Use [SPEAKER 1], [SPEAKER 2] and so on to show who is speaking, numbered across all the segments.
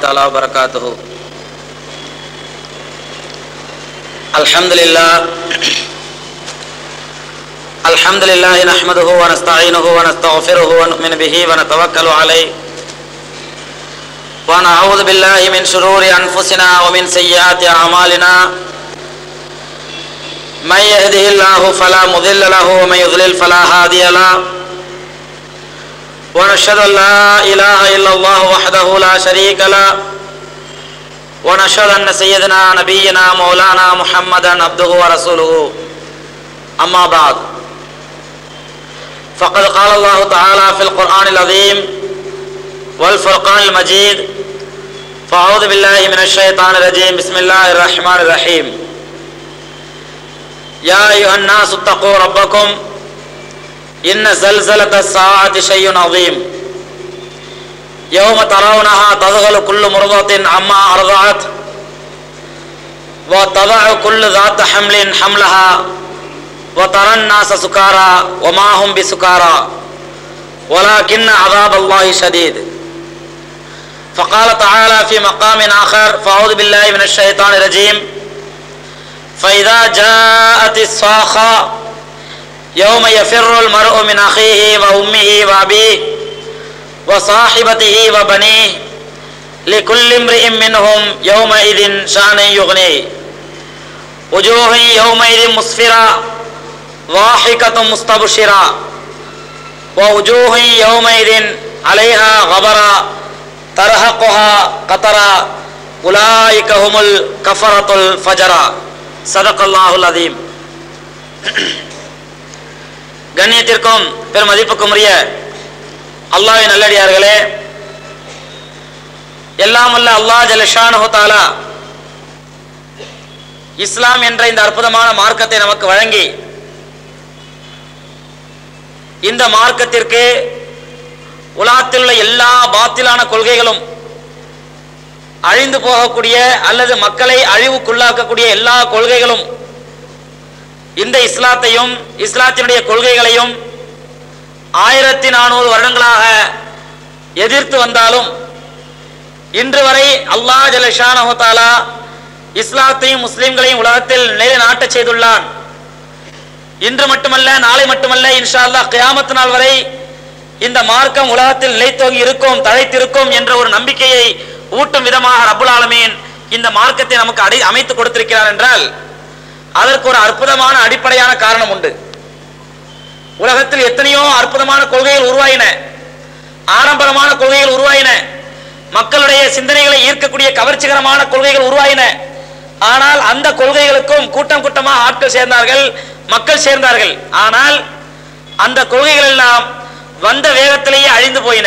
[SPEAKER 1] تعالى وبركاته الحمد لله الحمد لله نحمده ونستعينه ونستغفره ونؤمن به ونتوكل عليه ونعوذ بالله من شرور أنفسنا ومن سيئات أعمالنا من يهده الله فلا مضل له ومن يضلل فلا هادي له ونشهد أن لا إله إلا الله وحده لا شريك له ونشهد أن سيدنا نبينا مولانا محمدا عبده ورسوله أما بعد فقد قال الله تعالى في القرآن العظيم والفرقان المجيد فأعوذ بالله من الشيطان الرجيم بسم الله الرحمن الرحيم يا أيها الناس اتقوا ربكم إن زلزلة الساعة شيء عظيم يوم ترونها تذهل كل مرضة عما أرضعت وتضع كل ذات حمل حملها وترى الناس سكارى وما هم بسكارى ولكن عذاب الله شديد فقال تعالى في مقام آخر فأعوذ بالله من الشيطان الرجيم فإذا جاءت الصاخة يوم يفر المرء من أخيه وأمه وأبيه وصاحبته وبنيه لكل امرئ منهم يومئذ شأن يغنيه وجوه يومئذ مسفرة ضاحكة مستبشرة ووجوه يومئذ عليها غبرة ترهقها قطرة أولئك هم الكفرة الفجرة صدق الله العظيم கண்ணியத்திற்கும் பெரும் மதிப்புக்கும் உரிய அல்லாஹ்வின் நல்லடியார்களே எல்லாம் அல்ல அல்லாஹ் ஜலஷானு தாலா இஸ்லாம் என்ற இந்த அற்புதமான மார்க்கத்தை நமக்கு வழங்கி இந்த மார்க்கத்திற்கு உலகத்தில் உள்ள எல்லா பாத்திலான கொள்கைகளும் அழிந்து போகக்கூடிய அல்லது மக்களை அழிவுக்குள்ளாக்கக்கூடிய எல்லா கொள்கைகளும் இந்த இஸ்லாத்தையும் இஸ்லாத்தினுடைய கொள்கைகளையும் ஆயிரத்தி நானூறு வருடங்களாக எதிர்த்து வந்தாலும் இன்று வரை அல்லாஹ் ஜலஷானஹாலா இஸ்லாத்தையும் முஸ்லிம்களையும் உலகத்தில் நிலைநாட்டச் செய்துள்ளான் இன்று மட்டுமல்ல நாளை மட்டுமல்ல இன்ஷா அல்லாஹ் கியாமத்து நாள் வரை இந்த மார்க்கம் உலகத்தில் நிலைத்தோங்கி இருக்கும் தழைத்திருக்கும் என்ற ஒரு நம்பிக்கையை ஊட்டும் விதமாக ரபுல் ஆலமீன் இந்த மார்க்கத்தை நமக்கு அடை அமைத்து கொடுத்திருக்கிறார் என்றால் அதற்கு ஒரு அற்புதமான அடிப்படையான காரணம் உண்டு உலகத்தில் எத்தனையோ அற்புதமான கொள்கைகள் உருவாயின ஆடம்பரமான கொள்கைகள் உருவாயின மக்களுடைய சிந்தனைகளை ஈர்க்கக்கூடிய கவர்ச்சிகரமான கொள்கைகள் உருவாயின ஆனால் அந்த கொள்கைகளுக்கும் கூட்டம் கூட்டமாக ஆட்கள் சேர்ந்தார்கள் மக்கள் சேர்ந்தார்கள் ஆனால் அந்த கொள்கைகள் எல்லாம் வந்த வேகத்திலேயே அழிந்து போயின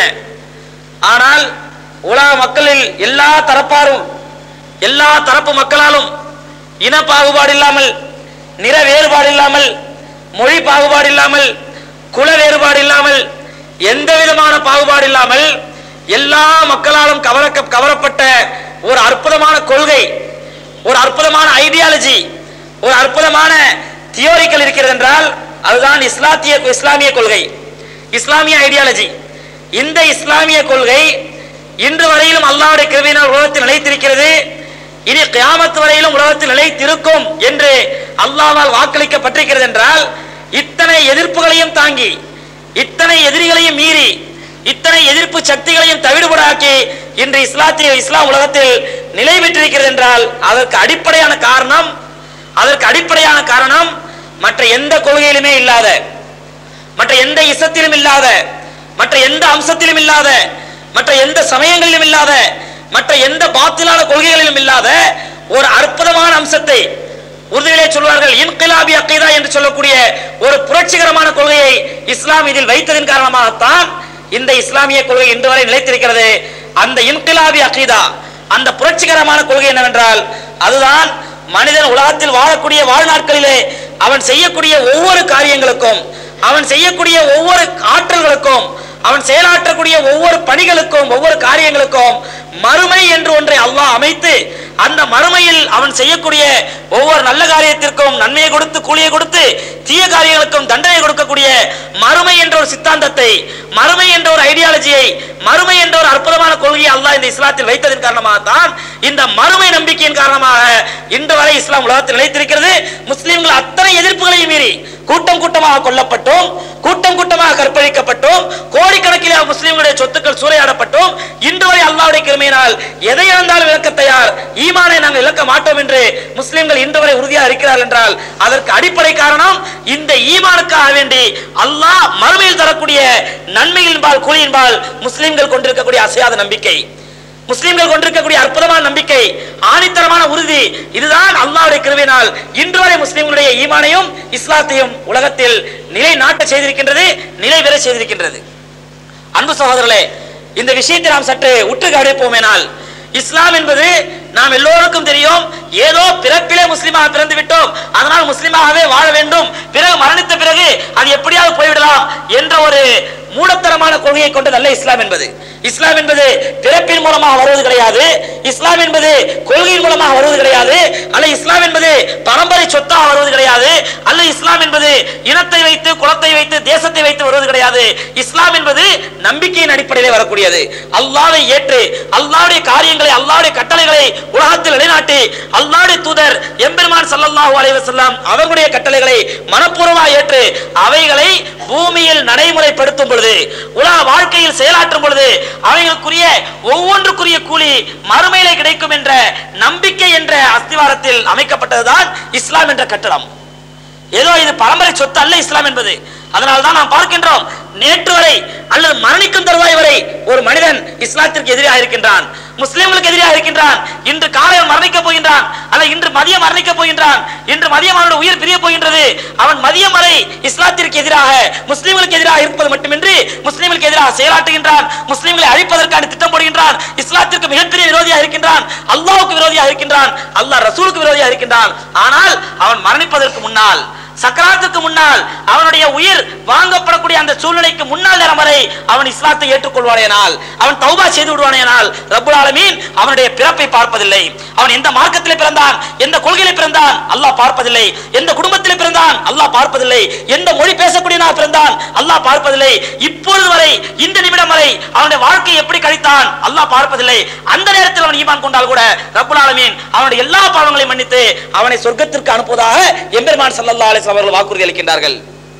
[SPEAKER 1] ஆனால் உலக மக்களில் எல்லா தரப்பாரும் எல்லா தரப்பு மக்களாலும் இன பாகுபாடு இல்லாமல் நிற வேறுபாடு இல்லாமல் மொழி பாகுபாடு இல்லாமல் குல வேறுபாடு இல்லாமல் எந்த விதமான பாகுபாடு இல்லாமல் எல்லா மக்களாலும் கவர கவரப்பட்ட ஒரு அற்புதமான கொள்கை ஒரு அற்புதமான ஐடியாலஜி ஒரு அற்புதமான தியோரிக்கல் இருக்கிறது என்றால் அதுதான் இஸ்லாத்திய இஸ்லாமிய கொள்கை இஸ்லாமிய ஐடியாலஜி இந்த இஸ்லாமிய கொள்கை இன்று வரையிலும் அல்லாவுடைய கிருவினால் உலகத்தில் நிலைத்திருக்கிறது இனி கியாமத்து வரையிலும் உலகத்தில் நிலைத்திருக்கும் என்று அல்லாவால் வாக்களிக்கப்பட்டிருக்கிறது என்றால் இத்தனை எதிர்ப்புகளையும் தாங்கி இத்தனை எதிரிகளையும் மீறி இத்தனை எதிர்ப்பு சக்திகளையும் தவிடுபடாக்கி இன்று இஸ்லாத்திய இஸ்லாம் உலகத்தில் நிலை பெற்றிருக்கிறது என்றால் அதற்கு அடிப்படையான காரணம் அதற்கு அடிப்படையான காரணம் மற்ற எந்த கொள்கையிலுமே இல்லாத மற்ற எந்த இசத்திலும் இல்லாத மற்ற எந்த அம்சத்திலும் இல்லாத மற்ற எந்த சமயங்களிலும் இல்லாத மற்ற எந்த பாத்திலான கொள்கைகளிலும் இல்லாத ஒரு அற்புதமான அம்சத்தை உறுதியிலே சொல்வார்கள் இன்கிலாபி அக்கீதா என்று சொல்லக்கூடிய ஒரு புரட்சிகரமான கொள்கையை இஸ்லாம் இதில் வைத்ததன் காரணமாகத்தான் இந்த இஸ்லாமிய கொள்கை இன்று வரை நிலைத்திருக்கிறது அந்த இன்கிலாபி அக்கீதா அந்த புரட்சிகரமான கொள்கை என்னவென்றால் அதுதான் மனிதன் உலகத்தில் வாழக்கூடிய வாழ்நாட்களிலே அவன் செய்யக்கூடிய ஒவ்வொரு காரியங்களுக்கும் அவன் செய்யக்கூடிய ஒவ்வொரு ஆற்றல்களுக்கும் அவன் செயலாற்றக்கூடிய ஒவ்வொரு பணிகளுக்கும் ஒவ்வொரு காரியங்களுக்கும் மறுமை என்று ஒன்றை அல்லாஹ் அமைத்து அந்த மறுமையில் அவன் செய்யக்கூடிய ஒவ்வொரு நல்ல காரியத்திற்கும் நன்மையை கொடுத்து கூலியை கொடுத்து தீய காரியங்களுக்கும் தண்டனை கொடுக்கக்கூடிய மறுமை என்ற ஒரு சித்தாந்தத்தை மறுமை என்ற ஒரு ஐடியாலஜியை மறுமை என்ற ஒரு அற்புதமான கொள்கையை அல்லாஹ் இந்த இஸ்லாத்தில் வைத்ததன் காரணமாக தான் இந்த மறுமை நம்பிக்கையின் காரணமாக இன்று வரை இஸ்லாம் உலகத்தில் நிலைத்திருக்கிறது முஸ்லிம்கள் அத்தனை எதிர்ப்புகளையும் மீறி கூட்டம் கூட்டமாக கொல்லப்பட்டோம் கூட்டம் கூட்டமாக கற்பழிக்கப்பட்டோம் கோடிக்கணக்கில் முஸ்லிம்களுடைய சொத்துக்கள் சூறையாடப்பட்டோம் இன்று வரை அல்லாஹ்வுடைய கிருமையினால் எதை இழந்தாலும் இழக்க தயார் ஈமானை நாங்கள் இழக்க மாட்டோம் என்று முஸ்லிம்கள் இன்று வரை உறுதியாக இருக்கிறார்கள் என்றால் அதற்கு அடிப்படை காரணம் இந்த ஈமானுக்காக வேண்டி அல்லாஹ் மறுமையில் தரக்கூடிய நன்மையின்பால் கூலியின்பால் முஸ்லிம்கள் கொண்டிருக்கக்கூடிய அசையாத நம்பிக்கை முஸ்லிம்கள் கொண்டிருக்கக்கூடிய அற்புதமான நம்பிக்கை ஆணித்தரமான உறுதி இதுதான் அல்லாஹ்வுடைய கிருபையினால் இன்று வரை முஸ்லிம்களுடைய ஈமானையும் இஸ்லாத்தையும் உலகத்தில் நிலை நாட்ட செய்திருக்கின்றது நிலை பெற செய்திருக்கின்றது அன்பு சகோதரர்களே இந்த விஷயத்தை நாம் சற்று உற்று கவனிப்போமேனால் இஸ்லாம் என்பது நாம் எல்லோருக்கும் தெரியும் ஏதோ பிறப்பிலே முஸ்லிமாக பிறந்து விட்டோம் அதனால் முஸ்லிமாகவே வாழ வேண்டும் பிறகு மரணித்த பிறகு அது எப்படியாவது போய்விடலாம் என்ற ஒரு மூடத்தனமான கொள்கையை கொண்டதல்ல இஸ்லாம் என்பது இஸ்லாம் என்பது பிறப்பின் மூலமாக வருவது கிடையாது இஸ்லாம் என்பது கொள்கையின் மூலமாக வருவது கிடையாது அல்ல இஸ்லாம் என்பது பரம்பரை சொத்தாக வருவது கிடையாது அல்ல இஸ்லாம் என்பது இனத்தை வைத்து குலத்தை வைத்து தேசத்தை வைத்து வருவது கிடையாது இஸ்லாம் என்பது நம்பிக்கையின் அடிப்படையிலே வரக்கூடியது அல்லாஹ்வை ஏற்று அல்லாஹ்வுடைய காரியங்களை அல்லாஹ்வுடைய கட்டளைகளை உலகத்தில் நிலைநாட்டி அல்லாஹ்வுடைய தூதர் எம்பெருமான் ஸல்லல்லாஹு அலைஹி வஸல்லம் அவர்களுடைய கட்டளைகளை மனப்பூர்வமாக ஏற்று அவைகளை பூமியில் நடைமுறைப்படுத்தும் பொழுது உலக வாழ்க்கையில் செயலாற்றும் பொழுது அவைகளுக்குரிய ஒவ்வொன்றுக்குரிய கூலி மறுமையிலே கிடைக்கும் என்ற நம்பிக்கை என்ற அஸ்திவாரத்தில் அமைக்கப்பட்டதுதான் இஸ்லாம் என்ற கட்டடம் ஏதோ இது பரம்பரை சொத்து அல்ல இஸ்லாம் என்பது அதனால் தான் நாம் பார்க்கின்றோம் நேற்று வரை அல்லது மரணிக்கும் தருவாய் வரை ஒரு மனிதன் இஸ்லாத்திற்கு எதிராக இருக்கின்றான் முஸ்லிம்களுக்கு எதிராக இருக்கின்றான் இன்று காலையில் மரணிக்கப் போகின்றான் அல்ல இன்று மதியம் மரணிக்கப் போகின்றான் இன்று மதியம் அவனுடைய உயிர் பிரிய போகின்றது அவன் மதியம் வரை இஸ்லாத்திற்கு எதிராக முஸ்லிம்களுக்கு எதிராக இருப்பது மட்டுமின்றி முஸ்லிம்களுக்கு எதிராக செயலாற்றுகின்றான் முஸ்லிம்களை அழிப்பதற்கான திட்டம் போடுகின்றான் இஸ்லாத்திற்கு மிகப்பெரிய விரோதியாக இருக்கின்றான் அல்லாஹ்வுக்கு விரோதியாக இருக்கின்றான் அல்லாஹ் ரசூலுக்கு விரோதியாக இருக்கின்றான் ஆனால் அவன் மரணிப்பதற்கு முன்னால் சக்கராத்துக்கு முன்னால் அவனுடைய உயிர் வாங்கப்படக்கூடிய அந்த சூழ்நிலைக்கு முன்னால் நேரம் வரை அவன் இஸ்லாத்தை ஏற்றுக்கொள்வானேனால் அவன் தௌபா செய்து விடுவானேனால் ரப்புல் ஆலமீன் அவனுடைய பிறப்பை பார்ப்பதில்லை அவன் எந்த மார்க்கத்திலே பிறந்தான் எந்த கொள்கையிலே பிறந்தான் அல்லாஹ் பார்ப்பதில்லை எந்த குடும்பத்திலே பிறந்தான் அல்லாஹ் பார்ப்பதில்லை எந்த மொழி பேசக்கூடியவனாக பிறந்தான் அல்லாஹ் பார்ப்பதில்லை இப்பொழுது வரை இந்த நிமிடம் வரை அவனுடைய வாழ்க்கையை எப்படி கழித்தான் அல்லாஹ் பார்ப்பதில்லை அந்த நேரத்தில் அவன் ஈமான் கொண்டால் கூட ரப்புல் ஆலமீன் அவனுடைய எல்லா பாவங்களையும் மன்னித்து அவனை சொர்க்கத்திற்கு அனுப்புவதாக எம்பெருமான் ஸல்லல்லாஹு அலைஹி வஸல்லம் அவர்கள் வாக்குறுதி அளிக்கின்றார்கள்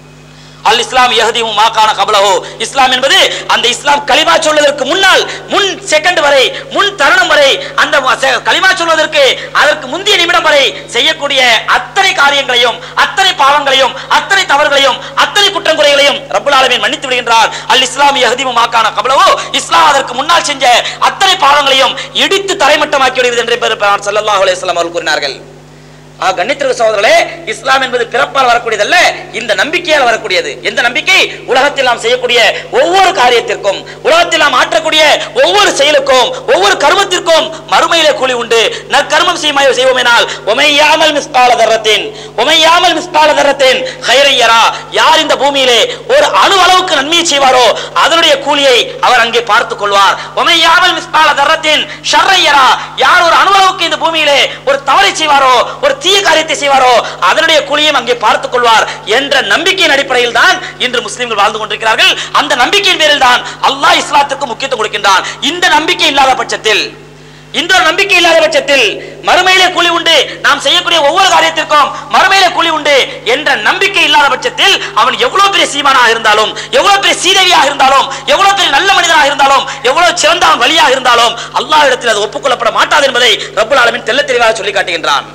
[SPEAKER 1] அல் இஸ்லாம் யஹதிமு மாகான கபலஹு இஸ்லாம் என்பது அந்த இஸ்லாம் கலிமா சொல்வதற்கு முன்னால் முன் செகண்ட் வரை முன் தருணம் வரை அந்த செ- கலிமா சொல்வதற்கு அதற்கு முந்தைய நிமிடம் வரை செய்யக்கூடிய அத்தனை காரியங்களையும் அத்தனை பாவங்களையும் அத்தனை தவறுகளையும் அத்தனை குற்றங்குறைகளையும் ரப்புல் ஆலமீன் மன்னித்து விடுகின்றார் அல் இஸ்லாம் யஹதிமு மாகான கபலஹு இஸ்லாம் அதற்கு முன்னால் செஞ்ச அத்தனை பாவங்களையும் இடித்து தரைமட்டமாக்கி விடுகிறது என்று பெருமானார் ஸல்லல்லாஹு அலைஹி வஸல்லம் அவர்கள் கூறினார்கள் ஆ, கண்ணியத்திற்கு சகோதரர்களே இஸ்லாம் என்பது பிறப்பால் வரக்கூடியதல்ல இந்த நம்பிக்கையால் வரக்கூடியது எந்த நம்பிக்கை உலகத்தில் நாம் செய்யக்கூடிய ஒவ்வொரு காரியத்திற்கும் உலகத்தில் நாம் ஆற்றக்கூடிய ஒவ்வொரு செயலுக்கும் ஒவ்வொரு கர்மத்திற்கும் மறுமையிலே கூலி உண்டு நற்கர்மம் செய்ய செய்வோமேனால் உமையாமல் மிஸ்பால தர்றத்தின் உமையாமல் மிஸ்பால தர்றத்தின் ஹைரையரா யார் இந்த பூமியிலே ஒரு அணு அளவுக்கு நன்மையை செய்வாரோ அதனுடைய கூலியை அவர் அங்கே பார்த்துக் கொள்வார் உமையாமல் மிஸ்பால தர்றத்தின் ஷர்ரையரா யார் ஒரு அணு அளவுக்கு இந்த பூமியிலே ஒரு தவறை செய்வாரோ ஒரு தீய காரியத்தை செய்வாரோ அதனுடைய கூலியும் அங்கே பார்த்துக் கொள்வார் என்ற நம்பிக்கையின் அடிப்படையில் தான் இன்று முஸ்லிம்கள் வாழ்ந்து கொண்டிருக்கிறார்கள் அந்த நம்பிக்கையின் பேரில் தான் அல்லாஹ் இஸ்லாத்துக்கு முக்கியத்துவம் கொடுக்கின்றான் இந்த நம்பிக்கை இல்லாத பட்சத்தில் இந்த ஒரு நம்பிக்கை இல்லாத பட்சத்தில் மறுமையிலே கூலி உண்டு நாம் செய்யக்கூடிய ஒவ்வொரு காரியத்திற்கும் மறுமையிலே கூலி உண்டு என்ற நம்பிக்கை இல்லாத பட்சத்தில் அவன் எவ்வளவு பெரிய சீமானாக இருந்தாலும் எவ்வளவு பெரிய சீதேவியாக இருந்தாலும் எவ்வளவு பெரிய நல்ல மனிதனாக இருந்தாலும் எவ்வளவு சிறந்த வழியாக இருந்தாலும் அல்லாஹ் இடத்தில் அது ஒப்புக்கொள்ளப்பட மாட்டாது என்பதை ரப்புல் ஆலமீன் தெள்ளத் தெளிவாக சொல்லி காட்டுகின்றான்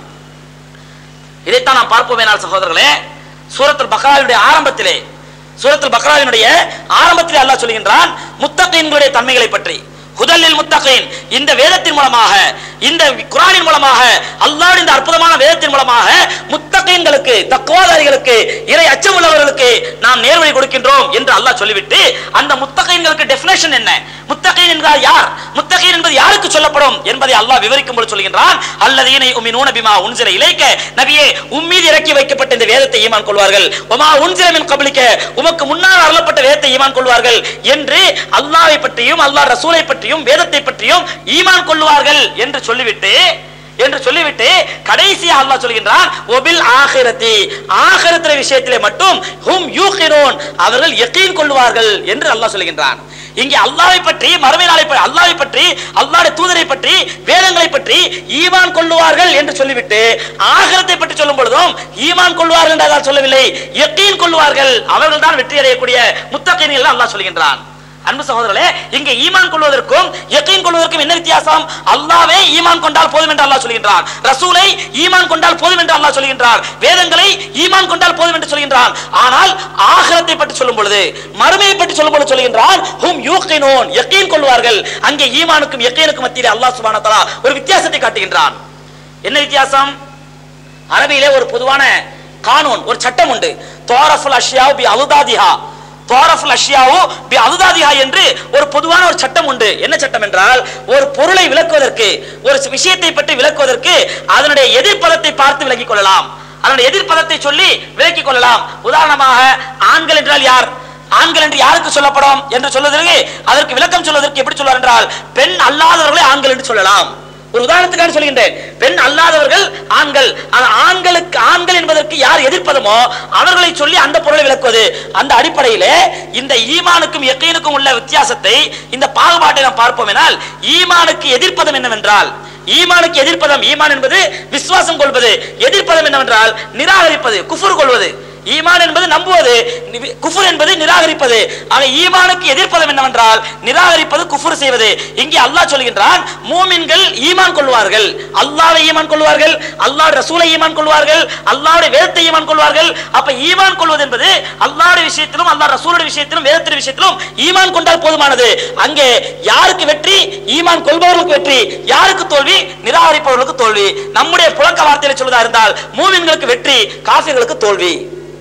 [SPEAKER 1] இதைத்தான் நாம் பார்ப்போம் என்னால் சகோதரர்களே சூரத்துல் பக்ராவினுடைய ஆரம்பத்திலே சூரத்துல் பக்ராவினுடைய ஆரம்பத்திலே அல்லாஹ் சொல்கின்றான் முத்தகீன்களுடைய தன்மைகளை பற்றி ஹுதலில் முத்தகீன் இந்த வேதத்தின் மூலமாக இந்த குரானின் மூலமாக அல்லாஹ்வின் இந்த அற்புதமான வேதத்தின் மூலமாக முத்தகீன்களுக்கு தக்குவாதாரிகளுக்கு இறை அச்சம் உள்ளவர்களுக்கு நாம் நேர்வழி கொடுக்கின்றோம் என்று அல்லாஹ் சொல்லிவிட்டு அந்த முத்தகீன்களுக்கு டெஃபினேஷன் என்ன முத்தகீன் என்றால் யார் முத்தகீன் என்பது யாருக்கு சொல்லப்படும் என்பதை அல்லாஹ் விவரிக்கும் போது சொல்கின்றான் அல்லதீனை உம்மினூன பிமா உன்சில இலைக்க நபியே உம்மீது இறக்கி வைக்கப்பட்ட இந்த வேதத்தை ஈமான் கொள்வார்கள் உமா உன்சில மின் கபலிக்க உமக்கு முன்னால் அருளப்பட்ட வேதத்தை ஈமான் கொள்வார்கள் என்று அல்லாஹ்வை பற்றியும் அல்லாஹ் ரசூலை பற்றியும் வேதத்தை பற்றியும் ஈமான் கொள்வார்கள் என்று சொல்லிவிட்டு என்று சொல்லிவிட்டு கடைசியா அல்லாஹ் சொல்கின்றான் ஒபில் ஆகிரத்தி ஆகிரத்திர விஷயத்திலே மட்டும் ஹும் யூகினூன் அவர்கள் யக்கீன் கொள்வார்கள் என்று அல்லாஹ் சொல்கின்றான் இங்கே அல்லாஹ்வை பற்றி மறுமை நாளை பற்றி அல்லாஹ்வை பற்றி அல்லாஹ்வுடைய தூதரை பற்றி வேதங்களை பற்றி ஈமான் கொள்ளுவார்கள் என்று சொல்லிவிட்டு ஆகிரத்தை பற்றி சொல்லும் பொழுதும் ஈமான் கொள்வார்கள் என்று அல்லாஹ் சொல்லவில்லை யக்கீன் கொள்வார்கள் அவர்கள் தான் வெற்றி அடையக்கூடிய முத்தகீன்கள் அல்லாஹ் சொல்கின்றான் அன்பு சகோதரர்களே இங்கே ஈமான் கொள்வதற்கும் யக்கீன் கொள்வதற்கும் என்ன வித்தியாசம் அல்லாஹ்வே ஈமான் கொண்டால் போதும் என்று அல்லாஹ் சொல்கின்றான் ரசூலை ஈமான் கொண்டால் போதும் என்று அல்லாஹ் சொல்கின்றான் வேதங்களை ஈமான் கொண்டால் போதும் என்று சொல்கின்றான் ஆனால் ஆகிரத்தை பற்றி சொல்லும் பொழுது மறுமையை பற்றி சொல்லும் பொழுது சொல்கின்றான் ஹும் யூகினூன் யக்கீன் கொள்வார்கள் அங்கே ஈமானுக்கும் யக்கீனுக்கும் மத்தியிலே அல்லாஹ் சுப்ஹானஹு வ தஆலா ஒரு வித்தியாசத்தை காட்டுகின்றான் என்ன வித்தியாசம் அரபியிலே ஒரு பொதுவான கானூன் ஒரு சட்டம் உண்டு தோரஃபுல் அஷ்யாவு பி அலுதாதிஹா தோரஃபுல் அஷ்யாவு பி அலுதாதிஹா என்று ஒரு பொதுவான ஒரு சட்டம் உண்டு என்ன சட்டம் என்றால் ஒரு பொருளை விளக்குவதற்கு ஒரு விஷயத்தை பற்றி விளக்குவதற்கு அதனுடைய எதிர்ப்பதத்தை பார்த்து விளக்கிக் கொள்ளலாம் அதனுடைய எதிர்ப்பதத்தை சொல்லி விளக்கிக் கொள்ளலாம் உதாரணமாக ஆண்கள் என்றால் யார் ஆண்கள் என்று யாருக்கு சொல்லப்படும் என்று சொல்வதற்கு அதற்கு விளக்கம் சொல்வதற்கு எப்படி சொல்வார் என்றால் பெண் அல்லாதவர்களை ஆண்கள் என்று சொல்லலாம் ஒரு உதாரணத்துக்காக சொல்கின்றேன் பெண் அல்லாதவர்கள் ஆண்கள் அந்த ஆண்களுக்கு ஆண்கள் என்பதற்கு யார் எதிர்ப்பதுமோ அவர்களை சொல்லி அந்த பொருளை விளக்குவது அந்த அடிப்படையிலே இந்த ஈமானுக்கும் யக்கீனுக்கும் உள்ள வித்தியாசத்தை இந்த பாகுபாட்டை நாம் பார்ப்போம் என்றால் ஈமானுக்கு எதிர்ப்பதம் என்னவென்றால் ஈமானுக்கு எதிர்ப்பதம் ஈமான் என்பது விசுவாசம் கொள்வது எதிர்ப்பதம் என்னவென்றால் நிராகரிப்பது குஃபுர் கொள்வது ஈமான் என்பது நம்புவது நி- குஃபுர் என்பது நிராகரிப்பது ஆக ஈமானுக்கு எதிர்ப்பதம் என்னவென்றால் நிராகரிப்பது குஃபுர் செய்வது இங்கே அல்லாஹ் சொல்கின்றான் மூமின்கள் ஈமான் கொள்வார்கள் அல்லாஹ்வை ஈமான் கொள்வார்கள் அல்லாஹ் ரசூலை ஈமான் கொள்வார்கள் அல்லாஹ்வுடைய வேதத்தை ஈமான் கொள்வார்கள் அப்ப ஈமான் கொள்வது என்பது அல்லாஹ்வுடைய விஷயத்திலும் அல்லாஹ் ரசூலுடைய விஷயத்திலும் வேதத்தின் விஷயத்திலும் ஈமான் கொண்டால் போதுமானது அங்கே யாருக்கு வெற்றி ஈமான் கொள்பவர்களுக்கு வெற்றி யாருக்கு தோல்வி நிராகரிப்பவர்களுக்கு தோல்வி நம்முடைய புழக்க வார்த்தையில சொல்வதா இருந்தால் மூமின்களுக்கு வெற்றி காஃபிர்களுக்கு தோல்வி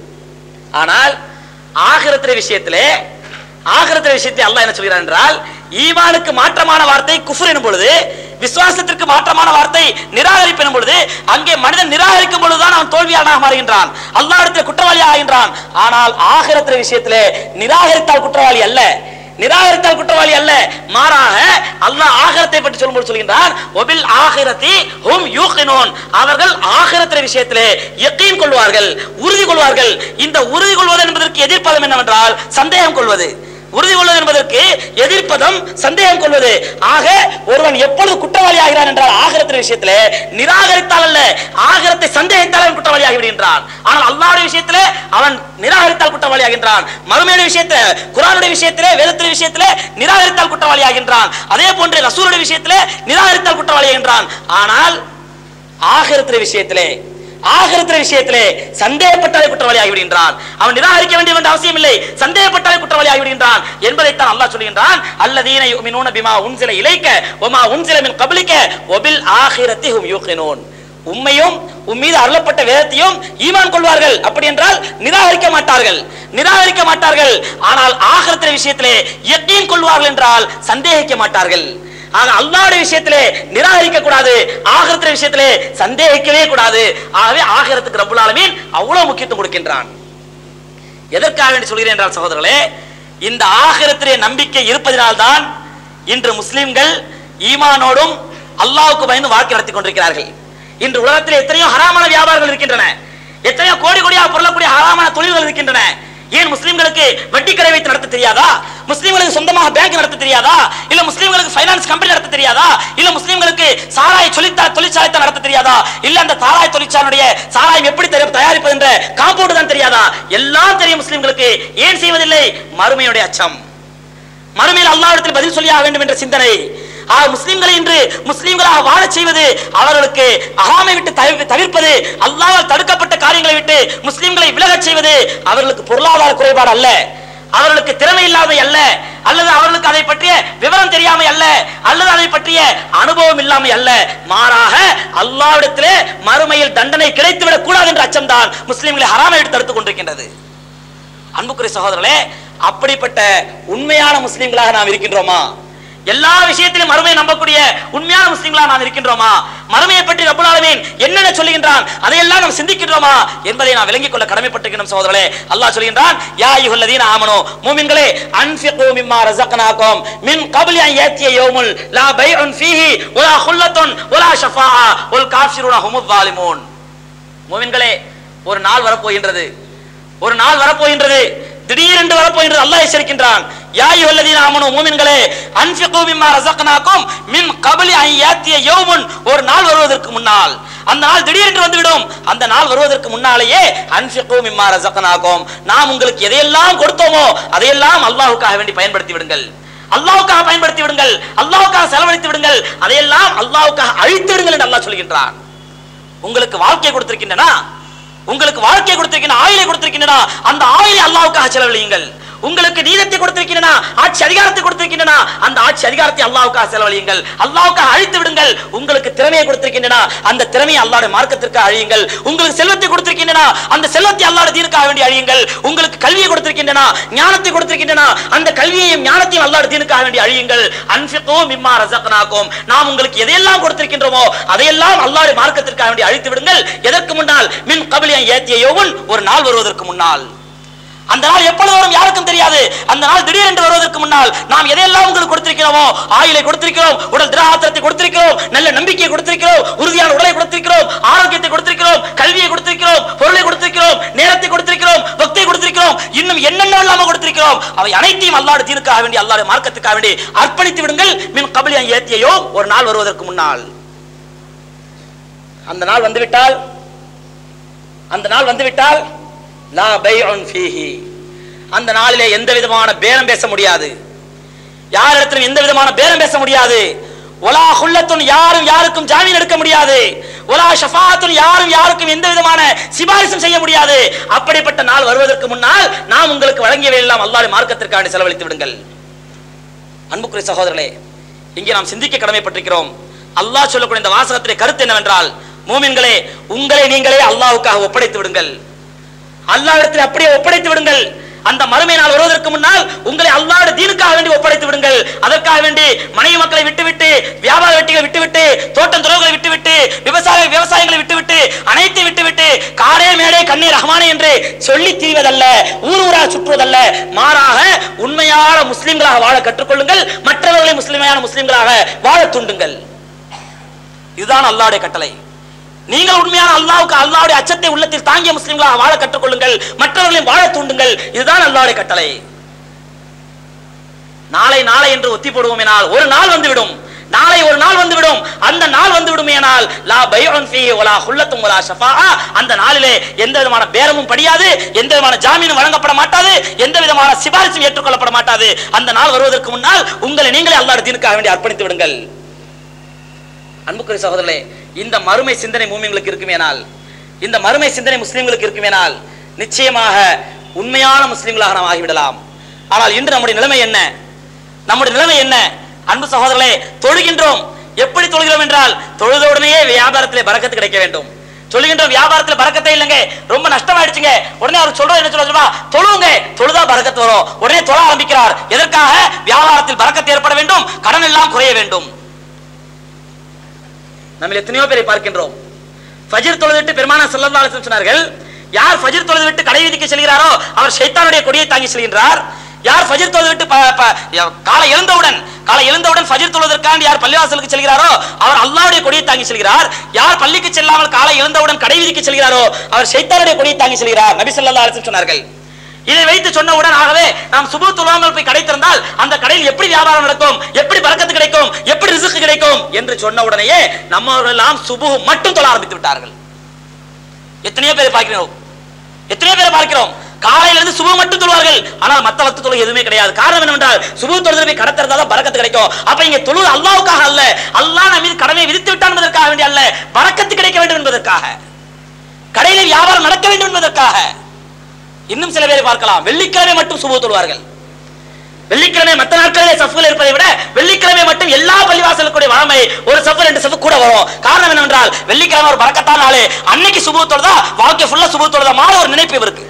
[SPEAKER 1] ஆனால் ஆகிரத்திர விஷயத்திலே ஆகிரத்திர விஷயத்தை அல்லாஹ் என்ன சொல்கிறான் என்றால் ஈமானுக்கு மாற்றமான வார்த்தை குஃபர் எனும் பொழுது விசுவாசத்திற்கு மாற்றமான வார்த்தை நிராகரிப்பு எனும் பொழுது அங்கே மனிதன் நிராகரிக்கும் பொழுதுதான் அவன் தோல்வியாளனாக மாறுகின்றான் அல்லாஹ்விடத்தில் குற்றவாளி ஆகின்றான் ஆனால் ஆகிரத்திர விஷயத்திலே நிராகரித்தால் குற்றவாளி அல்ல நிராகரித்தால் குற்றவாளி அல்ல மாறாக அல்லாஹ் ஆகிரத்தை பற்றி சொல்லும்போது சொல்கின்றான் ஒபில் ஆகிரத்தி ஹும் யூகினூன் அவர்கள் ஆகிரத்திர விஷயத்திலே யக்கீன் கொள்வார்கள் உறுதி கொள்வார்கள் இந்த உறுதி கொள்வது என்பதற்கு எதிர்ப்பதம் என்னவென்றால் சந்தேகம் கொள்வது உறுதி கொள்வது என்பதற்கு எதிர்ப்பதம் சந்தேகம் கொள்வது ஆக ஒருவன் எப்பொழுது குற்றவாளி ஆகிறான் என்றால் ஆகிரத்தின் விஷயத்திலே நிராகரித்தால் அல்ல ஆகிரத்தை சந்தேகித்தால் அவன் குற்றவாளி ஆகி விடுகின்றான் ஆனால் அல்லாஹ்வுடைய விஷயத்திலே அவன் நிராகரித்தால் குற்றவாளி ஆகின்றான் மறுமையுடைய விஷயத்திலே குரானுடைய விஷயத்திலே வேதத்தின் விஷயத்திலே நிராகரித்தால் குற்றவாளி ஆகின்றான் அதே போன்று ரசூலுடைய விஷயத்திலே நிராகரித்தால் குற்றவாளி ஆகின்றான் ஆனால் ஆகிரத்தின் விஷயத்திலே ஆகிரத்திர விஷயத்திலே சந்தேகப்பட்டாலே குற்றவாளி ஆகிவிடுகின்றான் அவன் நிராகரிக்க வேண்டிய என்ற அவசியம் இல்லை சந்தேகப்பட்டாலே குற்றவாளி ஆகிவிடுகின்றான் என்பதைத்தான் அல்லாஹ் சொல்கின்றான் அல்லதீன யுமினூன பிமா உன்சில இலைக்க ஒமா உன்சில மின் கப்லிக்க ஒபில் ஆகிரத்தி ஹும் யூகினூன் உம்மையும் உம் மீது அருளப்பட்ட வேதத்தையும் ஈமான் கொள்வார்கள் அப்படி என்றால் நிராகரிக்க மாட்டார்கள் நிராகரிக்க மாட்டார்கள் ஆனால் ஆகிரத்திர விஷயத்திலே யக்கீன் கொள்வார்கள் என்றால் சந்தேகிக்க மாட்டார்கள் ஆக அல்லாஹ்வுடைய விஷயத்திலே நிராகரிக்க கூடாது ஆகிரத்திர விஷயத்திலே சந்தேகிக்கவே கூடாது ஆகவே ஆகிரத்துக்கு ரப்புல் ஆலமீன் அவ்வளவு முக்கியத்துவம் கொடுக்கின்றான் எதற்காக வேண்டி சொல்கிறேன் என்றால் சகோதரர்களே இந்த ஆகிரத்திலே நம்பிக்கை இருப்பதினால்தான் இன்று முஸ்லிம்கள் ஈமானோடும் அல்லாஹ்வுக்கு பயந்து வாழ்க்கை நடத்தி கொண்டிருக்கிறார்கள் இன்று உலகத்தில் எத்தனையோ ஹராமான வியாபாரங்கள் இருக்கின்றன எத்தனையோ கோடி கோடியாக பொருளக்கூடிய ஹராமான தொழில்கள் இருக்கின்றன ஏன் முஸ்லிம்களுக்கு வட்டி கடை வைத்து நடத்த தெரியாதா முஸ்லிம்களுக்கு சொந்தமாக பேங்க் நடத்த தெரியாதா இல்ல முஸ்லிம்களுக்கு ஃபைனான்ஸ் கம்பெனி நடத்த தெரியாதா இல்ல முஸ்லிம்களுக்கு சாராய தொழிற்சா தொழிற்சாலை நடத்த தெரியாதா இல்ல அந்த சாராய தொழிற்சாலையுடைய சாராயம் எப்படி தயாரி- தயாரிப்பது என்ற காம்பவுண்ட் தான் தெரியாதா எல்லாம் தெரியும் முஸ்லிம்களுக்கு ஏன் செய்வதில்லை மறுமையுடைய அச்சம் மறுமையில் அல்லாஹ்விடத்தில் பதில் சொல்லியாக வேண்டும் என்ற சிந்தனை ஆக முஸ்லிம்களை இன்று முஸ்லிம்களாக வாழச் செய்வது அவர்களுக்கு அகாமை விட்டு தவி- தவிர்ப்பது அல்லாஹ்வால் தடுக்கப்பட்ட காரியங்களை விட்டு முஸ்லிம்களை விலகச் செய்வது அவர்களுக்கு பொருளாதார குறைபாடு அல்ல அவர்களுக்கு திறமை இல்லாமை அல்ல அல்லது அவர்களுக்கு அதை பற்றிய விவரம் தெரியாமை அல்ல அல்லது அதை பற்றிய அனுபவம் இல்லாமை அல்ல மாறாக அல்லாஹ்விடத்திலே மறுமையில் தண்டனை கிடைத்துவிடக் கூடாது என்ற அச்சம்தான் முஸ்லிம்களை ஹராமை விட்டு தடுத்துக் கொண்டிருக்கின்றது அன்புக்குரிய சகோதரர்களே அப்படிப்பட்ட உண்மையான முஸ்லிம்களாக நாம் இருக்கின்றோமா எல்லா விஷயத்திலும் மறுமையை நம்பக்கூடிய உண்மையான முஸ்லிம்களா நாம் இருக்கின்றோமா மறுமையை பற்றி ரப்பல் ஆலமீன் என்னென்ன சொல்லுகின்றான் அதையெல்லாம் நாம் சிந்திக்கின்றோமா என்பதை நாம் விளங்கிக் கொள்ள கடமைப்பட்டிருக்கிறோம் சகோதரர்களே அல்லாஹ் சொல்கின்றான் யா அய்யுஹல்லதீன ஆமனு மூமின்களே அன்ஃபிகு மிம்மா ரஸக்னாகும் மின் கப்லி அன் யாத்திய யௌமுல் லா பைஉன் ஃபீஹி வலா குல்லத்துன் வலா ஷஃபாஆ வல் காஃபிரூன ஹுமுல் ஸாலிமூன் மூமின்களே ஒரு நாள் வரப்போகின்றது ஒரு நாள் வரப்போகின்றது திடீரென்று வரப்போகின்றது அல்லாஹ் எச்சரிக்கின்றான் யா அய்யுஹல்லதீன ஆமனு மூமின்களே அன்ஃபிகு மிம்மா ரஸக்னாகும் மின் கப்லி அன் யாத்திய யௌமுன் ஒரு நாள் வருவதற்கு முன்னால் அந்த நாள் திடீரென்று வந்துவிடும் அந்த நாள் வருவதற்கு முன்னாலேயே அன்ஃபிகு மிம்மா ரஸக்னாகும் நாம் உங்களுக்கு எதையெல்லாம் கொடுத்தோமோ அதையெல்லாம் அல்லாஹ்வுக்காக வேண்டி பயன்படுத்தி விடுங்கள் அல்லாஹ்வுக்காக பயன்படுத்தி விடுங்கள் அல்லாஹ்வுக்காக செலவழித்து விடுங்கள் அதையெல்லாம் அல்லாஹ்வுக்காக அழித்து விடுங்கள் என்று அல்லாஹ் சொல்கின்றான் உங்களுக்கு வாழ்க்கை கொடுத்திருக்கின்றனா உங்களுக்கு வாழ்க்கை கொடுத்திருக்கின்ற ஆயுளை கொடுத்திருக்கின்றனா அந்த ஆயுளை அல்லாஹ்வுக்காக செலவழியுங்கள் உங்களுக்கு நீதத்தை கொடுத்திருக்கின்றனா ஆட்சி அதிகாரத்தை கொடுத்திருக்கின்றனா அந்த ஆட்சி அதிகாரத்தை அல்லாஹ்வுக்காக செலவழியுங்கள் அல்லாஹ்வுக்காக அழித்து விடுங்கள் உங்களுக்கு திறமையை கொடுத்திருக்கின்றனா அந்த திறமையை அல்லாஹ்வுடைய மார்க்கத்திற்காக அழியுங்கள் உங்களுக்கு செல்வத்தை கொடுத்திருக்கின்றனா அந்த செல்வத்தை அல்லாஹ்வுடைய தீனுக்காக வேண்டி அழியுங்கள் உங்களுக்கு கல்வியை கொடுத்திருக்கின்றனா ஞானத்தை கொடுத்திருக்கின்றனா அந்த கல்வியையும் ஞானத்தையும் அல்லாஹ்வுடைய தீனுக்காக வேண்டி அழியுங்கள் அன்ஃபிகு மிம்மா ரஸக்னாகும் நாம் உங்களுக்கு எதையெல்லாம் கொடுத்திருக்கின்றோமோ அதையெல்லாம் அல்லாஹ்வுடைய மார்க்கத்திற்காக வேண்டி அழித்து விடுங்கள் எதற்கு முன்னால் மின் கபிலியன் ஏத்திய யோவன் ஒரு நாள் வருவதற்கு முன்னால் அந்த நாள் எப்பொழுது வரும் யாருக்கும் தெரியாது அந்த நாள் திடீரென்று வருவதற்கு முன்னால் நாம் எதையெல்லாம் உங்களுக்கு கொடுத்திருக்கிறோமோ ஆயுளை கொடுத்திருக்கிறோம் உடல் திராத்திரத்தை கொடுத்திருக்கிறோம் நல்ல நம்பிக்கையை கொடுத்திருக்கிறோம் உறுதியான உடலை கொடுத்திருக்கிறோம் ஆரோக்கியத்தை கொடுத்திருக்கிறோம் கல்வியை கொடுத்திருக்கிறோம் பொருளை கொடுத்திருக்கிறோம் நேரத்தை கொடுத்திருக்கிறோம் பக்தியை கொடுத்திருக்கிறோம் இன்னும் என்னென்ன இல்லாம கொடுத்திருக்கிறோம் அவை அனைத்தையும் அல்லாடு தீர்க்காக வேண்டி அல்லாடு மார்க்கத்துக்காக வேண்டி அர்ப்பணித்து விடுங்கள் மின் கபலியம் ஏத்தியோ ஒரு நாள் வருவதற்கு முன்னால் அந்த நாள் வந்துவிட்டால் அந்த நாள் வந்துவிட்டால் லா பைஉன் ஃபீஹி அந்த நாளிலே எந்த விதமான பேரம் பேச முடியாது யாரிடத்திலும் எந்த விதமான பேரம் பேச முடியாது ஒலா குல்லத்துன் யாரும் யாருக்கும் ஜாமீன் எடுக்க முடியாது ஒலா ஷஃபாத்துன் யாரும் யாருக்கும் எந்த விதமான சிபாரிசும் செய்ய முடியாது அப்படிப்பட்ட நாள் வருவதற்கு முன்னால் நாம் உங்களுக்கு வழங்கியவை எல்லாம் அல்லாஹ்வுடைய மார்க்கத்திற்காக செலவழித்து விடுங்கள் அன்புக்குரிய சகோதரர்களே இங்கே நாம் சிந்திக்க கடமைப்பட்டிருக்கிறோம் அல்லாஹ் சொல்லக்கூடிய இந்த வாசகத்திலே கருத்து என்னவென்றால் மூமின்களே உங்களை நீங்களே அல்லாஹ்வுக்காக ஒப்படைத்து விடுங்கள் அல்லாஹ்விடத்தில் அப்படியே ஒப்படைத்து விடுங்கள் அந்த மறுமை நாள் வருவதற்கு முன்னால் உங்களை அல்லாஹ்வுடைய தீனுக்காக வேண்டி ஒப்படைத்து விடுங்கள் அதற்காக வேண்டி மனைவி மக்களை விட்டுவிட்டு வியாபார வெட்டிகளை விட்டுவிட்டு தோட்டம் துறவுகளை விட்டுவிட்டு விவசாய விவசாயங்களை விட்டுவிட்டு அனைத்தை விட்டுவிட்டு காரே மேடே கண்ணீர் ரஹ்மானே என்று சொல்லி திரிவதல்ல ஊர் ஊரா சுற்றுவதல்ல மாறாக உண்மையான முஸ்லிம்களாக வாழ கற்றுக்கொள்ளுங்கள் மற்றவர்களை முஸ்லிமையான முஸ்லிம்களாக வாழ தூண்டுங்கள் இதுதான் அல்லாஹ்வுடைய கட்டளை நீங்கள் உண்மையான அல்லாஹ்வுக்கு அல்லாஹ்வுடைய அச்சத்தை உள்ளத்தில் தாங்கிய முஸ்லிம்களாக வாழ கற்றுக்கொள்ளுங்கள் மற்றவர்களையும் வாழ தூண்டுங்கள் இதுதான் அல்லாஹ்வுடைய கட்டளை நாளை நாளை என்று ஒத்தி போடுவோம் எனால் ஒரு நாள் வந்துவிடும் நாளை ஒரு நாள் வந்துவிடும் அந்த நாள் வந்து விடுமேனால் லா பைஉன் ஃபீஹி வலா ஹுல்லத்தும் வலா ஷஃபாஆ அந்த நாளிலே எந்த விதமான பேரமும் படியாது எந்த விதமான ஜாமீனும் வழங்கப்பட மாட்டாது எந்த விதமான சிபாரிசும் ஏற்றுக்கொள்ளப்பட மாட்டாது அந்த நாள் வருவதற்கு முன்னால் உங்களை நீங்களே அல்லாஹ்வுடைய தீனுக்காக வேண்டி அர்ப்பணித்து விடுங்கள் அன்புக்குரிய சகோதரர்களே இந்த மறுமை சிந்தனை மூமிங்களுக்கு இருக்குமேனால் இந்த மறுமை சிந்தனை முஸ்லிம்களுக்கு இருக்குமேனால் நிச்சயமாக உண்மையான முஸ்லிம்களாக நாம் ஆகிவிடலாம் ஆனால் இன்று நம்முடைய நிலைமை என்ன நம்முடைய நிலைமை என்ன அன்பு சகோதரர்களே தொழுகின்றோம் எப்படி தொழுகிறோம் என்றால் தொழுதவுடனேயே வியாபாரத்திலே பறக்கத்து கிடைக்க வேண்டும் சொல்லுகின்றோம் வியாபாரத்துல பறக்கத்தே இல்லைங்க ரொம்ப நஷ்டமாயிடுச்சுங்க உடனே அவர் சொல்றது என்ன சொல்ல தொழுவுங்க தொழுதா பறக்கத்து வரும் உடனே தொழ ஆரம்பிக்கிறார் எதற்காக வியாபாரத்தில் பறக்கத்து ஏற்பட வேண்டும் கடன் எல்லாம் குறைய வேண்டும் நம்ம எத்தனையோ பேரை பார்க்கின்றோம் ஃபஜ்ர் தொழுதுவிட்டு பெருமான ஸல்லல்லாஹு அலைஹி வஸல்லம் சொன்னார்கள் யார் ஃபஜ்ர் தொழுதுவிட்டு கடை வீதிக்கு செல்கிறாரோ அவர் ஷைத்தானுடைய கொடியை தாங்கி செல்கின்றார் யார் ஃபஜ்ர் தொழுதுவிட்டு ப- ப- ய- காலை எழுந்தவுடன் காலை எழுந்தவுடன் ஃபஜ்ர் தொழுவதற்காண்டி யார் பள்ளிவாசலுக்கு செல்கிறாரோ அவர் அல்லாஹ்வுடைய கொடியை தாங்கி செல்கிறார் யார் பள்ளிக்கு செல்லாமல் காலை எழுந்தவுடன் கடை வீதிக்கு செல்கிறாரோ அவர் ஷைத்தானுடைய கொடியை தாங்கி செல்கிறார் நபி ஸல்லல்லாஹு அலைஹி வஸல்லம் சொன்னார்கள் இதை வைத்து சொன்னவுடன் ஆகவே நாம் சுபு தொழாமல் போய் கடை திறந்தால் அந்த கடையில் எப்படி வியாபாரம் நடக்கும் எப்படி பறக்கத்து கிடைக்கும் எப்படி ரிசுக்கு கிடைக்கும் என்று சொன்ன உடனேயே நம்மவர்கள் எல்லாம் சுபு மட்டும் தொழ ஆரம்பித்து விட்டார்கள் எத்தனையோ பேரை பார்க்கிறோம் எத்தனையோ பேரை பார்க்கிறோம் காலையில இருந்து சுபு மட்டும் தொழுவார்கள் ஆனால் மத்த வத்து தொழுகை எதுவுமே கிடையாது காரணம் என்னவென்றால் சுபு தொழுது போய் கடை திறந்தா தான் பறக்கத்து கிடைக்கும் அப்ப இங்க தொழுது அல்லாவுக்காக அல்ல அல்லாஹ் நம்ம மீது கடமை விதித்து விட்டான் என்பதற்காக வேண்டிய அல்ல பறக்கத்து கிடைக்க வேண்டும் என்பதற்காக கடையில வியாபாரம் நடக்க வேண்டும் என்பதற்காக இன்னும் சில பேரை பார்க்கலாம் வெள்ளிக்கிழமை மட்டும் சுபு தொழுவார்கள் வெள்ளிக்கிழமை மற்ற நாட்களிலே சஃப்கள் இருப்பதை விட வெள்ளிக்கிழமை மட்டும் எல்லா பள்ளிவாசலுக்குடைய வளமை ஒரு சஃப் ரெண்டு சஃப் கூட வரும் காரணம் என்னவென்றால் வெள்ளிக்கிழமை ஒரு பறக்கத்தான நாளு அன்னைக்கு சுபு தொழுதா வாழ்க்கை ஃபுல்லா சுபு தொழுதா மாற ஒரு நினைப்பு இவருக்கு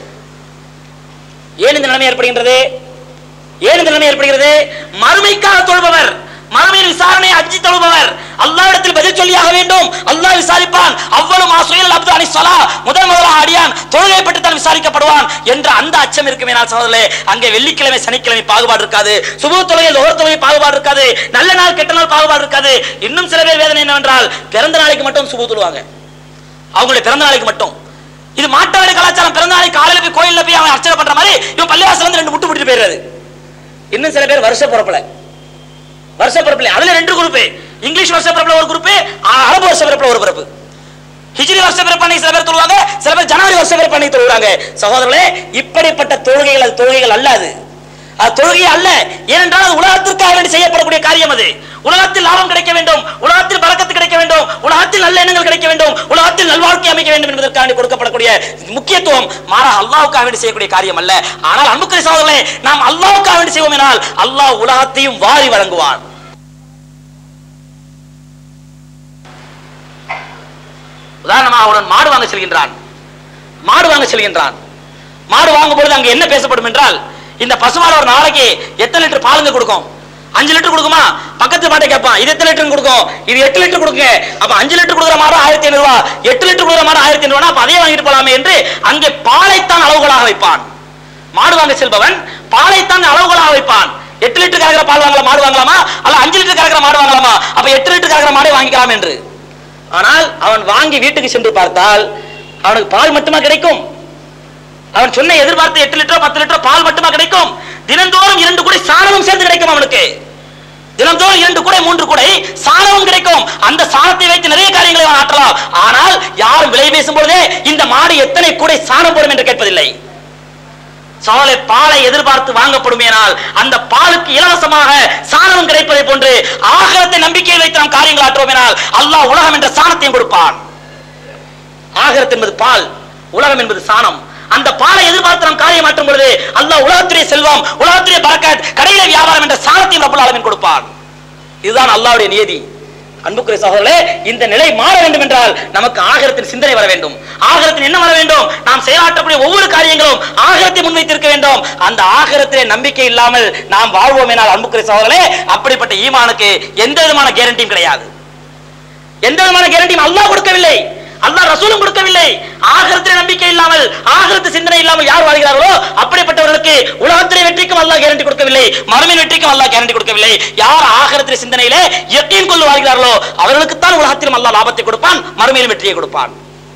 [SPEAKER 1] ஏன் இந்த நிலைமை ஏற்படுகின்றது ஏன் இந்த நிலைமை ஏற்படுகிறது மறுமைக்காக தொழுபவர் மறுமையின் விசாரணை அஞ்சி தொழுபவர் அல்லாஹ்விடத்தில் பதில் சொல்லியாக வேண்டும் அல்லாஹ் விசாரிப்பான் அவ்வளவு மாசுயில் அப்து அலி சலா முதல் முதலாக அடியான் தொழுகை பற்றி தான் விசாரிக்கப்படுவான் என்ற அந்த அச்சம் இருக்குமே நான் சகோதரர்களே அங்கே வெள்ளிக்கிழமை சனிக்கிழமை பாகுபாடு இருக்காது சுப தொழுகை லோகர் தொழுகை பாகுபாடு இருக்காது நல்ல நாள் கெட்ட நாள் பாகுபாடு இருக்காது இன்னும் சில பேர் வேதனை என்னவென்றால் பிறந்த நாளைக்கு மட்டும் சுப தொழுவாங்க அவங்களுடைய பிறந்த நாளைக்கு மட்டும் இது மாட்டாளி கலாச்சாரம் பிறந்த நாளைக்கு காலையில போய் கோயில்ல போய் அவன் அர்ச்சனை பண்ற மாதிரி இவன் பள்ளிவாசல இருந்து ரெண்டு முட்டு விட்டு போயிடுறது இன்னும் சில பேர் வருஷ பிறப்புல வருஷ பிறப்புல அதுல ரெண்டு குரூப் இங்கிலீஷ் வருஷ பிறப்புல ஒரு குரூப் அரபு வருஷ பிறப்புல ஒரு பிறப்பு ஹிஜ்ரி வருஷ பிறப்பு அன்னைக்கு சில பேர் தொழுவாங்க சில பேர் ஜனவரி வருஷ பிறப்பு அன்னைக்கு தொழுவாங்க சகோதரர்களே இப்படிப்பட்ட தொழுகைகள் அது தொழுகைகள் அல்ல அது அது தொழுகை அல்ல ஏனென்றால் அது உலகத்திற்காக வேண்டி செய்யப்படக்கூடிய காரியம் அது உலகத்தில் லாபம் கிடைக்க வேண்டும் உலகத்தில் பறக்கத்து கிடைக்க வேண்டும் உலகத்தில் நல்ல எண்ணங்கள் கிடைக்க வேண்டும் உலகத்தில் நல்வாழ்க்கை அமைக்க வேண்டும் என்பதற்காக வேண்டி கொடுக்கப்படக்கூடிய முக்கியத்துவம் மாறா அல்லாவுக்காக வேண்டி செய்யக்கூடிய காரியம் அல்ல ஆனால் அன்புக்குரிய சகோதரர்களே நாம் அல்லாவுக்காக வேண்டி செய்வோம் என்றால் அல்லாஹ் உலகத்தையும் வாரி வழங்குவான் உதாரணமாக அவன் மாடு வாங்க செல்கின்றான் மாடு வாங்க செல்கின்றான் மாடு வாங்கும் பொழுது அங்க என்ன பேசப்படும் என்றால் இந்த பசுமாடு ஒரு நாளைக்கு எத்தனை லிட்டர் பாலுங்க கொடுக்கும் அஞ்சு லிட்டர் கொடுக்குமா பக்கத்து மாட்டை கேட்பான் இது எத்தனை லிட்டர் கொடுக்கும் இது எட்டு லிட்டர் கொடுங்க அப்ப அஞ்சு லிட்டர் கொடுக்குற மாடு ஆயிரத்தி ஐநூறு ரூபா எட்டு லிட்டர் கொடுக்குற மாடு ஆயிரத்தி ஐநூறு ரூபா அப்ப அதே வாங்கிட்டு போலாமே என்று அங்கே பாலைத்தான் அளவுகளாக வைப்பான் மாடு வாங்க செல்பவன் பாலைத்தான் அளவுகளாக வைப்பான் எட்டு லிட்டர் கறக்கிற பால் வாங்கலாம் மாடு வாங்கலாமா அல்ல அஞ்சு லிட்டர் கறக்கிற மாடு வாங்கலாமா அப்ப எட்டு லிட்டர் கறக்கிற மாடே வாங்கிக்கலாம் என்று ஆனால் அவன் வாங்கி வீட்டுக்கு சென்று பார்த்தால் அவனுக்கு பால் மட்டுமா கிடைக்கும் அவன் சொன்ன எதிர்பார்த்த எட்டு லிட்டர் பத்து லிட்டர் பால் மட்டுமா கிடைக்கும் தினந்தோறும் இரண்டு கூடை சாணமும் சேர்ந்து கிடைக்கும் அவனுக்கு தினந்தோறும் இரண்டு கூடை மூன்று கூடை சாணமும் கிடைக்கும் அந்த சாணத்தை வைத்து நிறைய காரியங்களை அவன் ஆற்றலாம் ஆனால் யாரும் விலை பேசும் பொழுதே இந்த மாடு எத்தனை கூடை சாணம் போடும் என்று கேட்பதில்லை சோலை பாலை எதிர்பார்த்து வாங்கப்படுமேனால் அந்த பாலுக்கு இலவசமாக சாணம் கிடைப்பதை போன்று ஆகலத்தை நம்பிக்கையை வைத்து நாம் காரியங்கள் ஆற்றுவோமேனால் அல்லாஹ் உலகம் என்ற சாணத்தையும் கொடுப்பான் ஆகரத் என்பது பால் உலகம் என்பது சாணம் அந்த பாலை எதிர்பார்த்து நாம் காரியம் மாற்றும் பொழுது அல்லாஹ் உலகத்துடைய செல்வம் உலகத்துடைய பறக்கத் கடையில வியாபாரம் என்ற சாணத்தையும் ரப்புல் ஆலமீன் கொடுப்பான் இதுதான் அல்லாஹ்வுடைய நியதி அன்புக்குரிய சகோதரர்களே இந்த நிலை மாற வேண்டும் என்றால் நமக்கு ஆகரத்தின் சிந்தனை வர வேண்டும் ஆகரத்தின் என்ன வர வேண்டும் நாம் செயலாற்றக்கூடிய ஒவ்வொரு காரியங்களும் ஆகரத்தை முன்வைத்திருக்க வேண்டும் அந்த ஆகரத்திலே நம்பிக்கை இல்லாமல் நாம் வாழ்வோம் எனால் அன்புக்குரிய சகோதரர்களே அப்படிப்பட்ட ஈமானுக்கு எந்த விதமான கேரண்டியும் கிடையாது எந்த விதமான கேரண்டியும் அல்லாஹ் கொடுக்கவில்லை அல்லாஹ் ரசூலும் கொடுக்கவில்லை ஆகரத்திலே நம்பிக்கை இல்லாமல் ஆகரத்து சிந்தனை இல்லாமல் யார் வாழ்கிறார்களோ அப்படிப்பட்டவர்களுக்கு உலகத்திலே வெற்றிக்கும் அல்லாஹ் கேரண்டி கொடுக்கவில்லை மறுமையின் வெற்றிக்கும் அல்லாஹ் கேரண்டி கொடுக்கவில்லை யார் ஆகரத்திலே சிந்தனையிலே யக்கீன் கொண்டு வாழ்கிறார்களோ அவர்களுக்குத்தான் உலகத்திலும் அல்லாஹ் லாபத்தை கொடுப்பான் மறுமையிலும் வெற்றியை கொடுப்பான்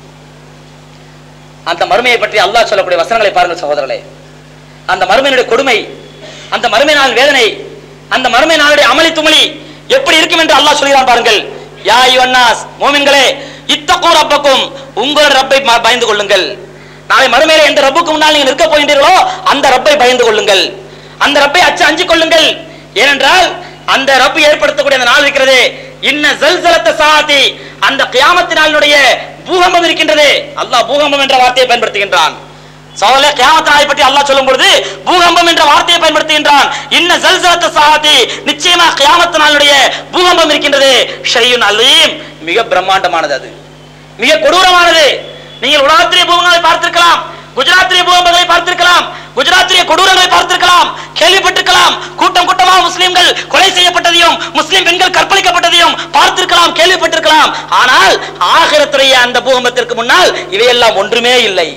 [SPEAKER 1] அந்த மறுமையை பற்றி அல்லாஹ் சொல்லக்கூடிய வசனங்களை பாருங்கள் சகோதரர்களே அந்த மறுமையினுடைய கொடுமை அந்த மறுமை நாள் வேதனை அந்த மறுமை நாளுடைய அமளி துமளி எப்படி இருக்கும் என்று அல்லாஹ் சொல்கிறான் பாருங்கள் யா யுவன்னாஸ் மோமின்களே இத்தகோ ரப்பக்கும் உங்கள் ரப்பை ம- பயந்து கொள்ளுங்கள் நாளை மறுமையில எந்த ரப்புக்கு முன்னால் நீங்கள் நிற்க போகின்றீர்களோ அந்த ரப்பை பயந்து கொள்ளுங்கள் அந்த ரப்பை அச்சு அஞ்சு கொள்ளுங்கள் ஏனென்றால் அந்த ரப்பு ஏற்படுத்தக்கூடிய அந்த நாள் இருக்கிறது இன்ன ஜல்சலத்த சாதி அந்த கியாமத்து நாளினுடைய பூகம்பம் இருக்கின்றது அல்லாஹ் பூகம்பம் என்ற வார்த்தையை பயன்படுத்துகின்றான் சோழ கியாமத் நாளை பற்றி அல்லாஹ் சொல்லும் பொழுது பூகம்பம் என்ற வார்த்தையை பயன்படுத்துகின்றான் இன்ன ஜல்சலத்த சாதி நிச்சயமா கியாமத் நாளுடைய பூகம்பம் இருக்கின்றது ஷையுன் அலீம் மிக பிரம்மாண்டமானது அது மிக கொடூரமானது நீங்கள் உலகத்திலே பூகங்களை பார்த்திருக்கலாம் குஜராத்திலே பூகம்பங்களை பார்த்திருக்கலாம் குஜராத்திலே கொடூரங்களை பார்த்திருக்கலாம் கேள்விப்பட்டிருக்கலாம் கூட்டம் கூட்டமாக முஸ்லிம்கள் கொலை செய்யப்பட்டதையும் முஸ்லிம் பெண்கள் கற்பழிக்கப்பட்டதையும் பார்த்திருக்கலாம் கேள்விப்பட்டிருக்கலாம் ஆனால் ஆகிரத்துடைய அந்த பூகம்பத்திற்கு முன்னால் இவையெல்லாம் ஒன்றுமே இல்லை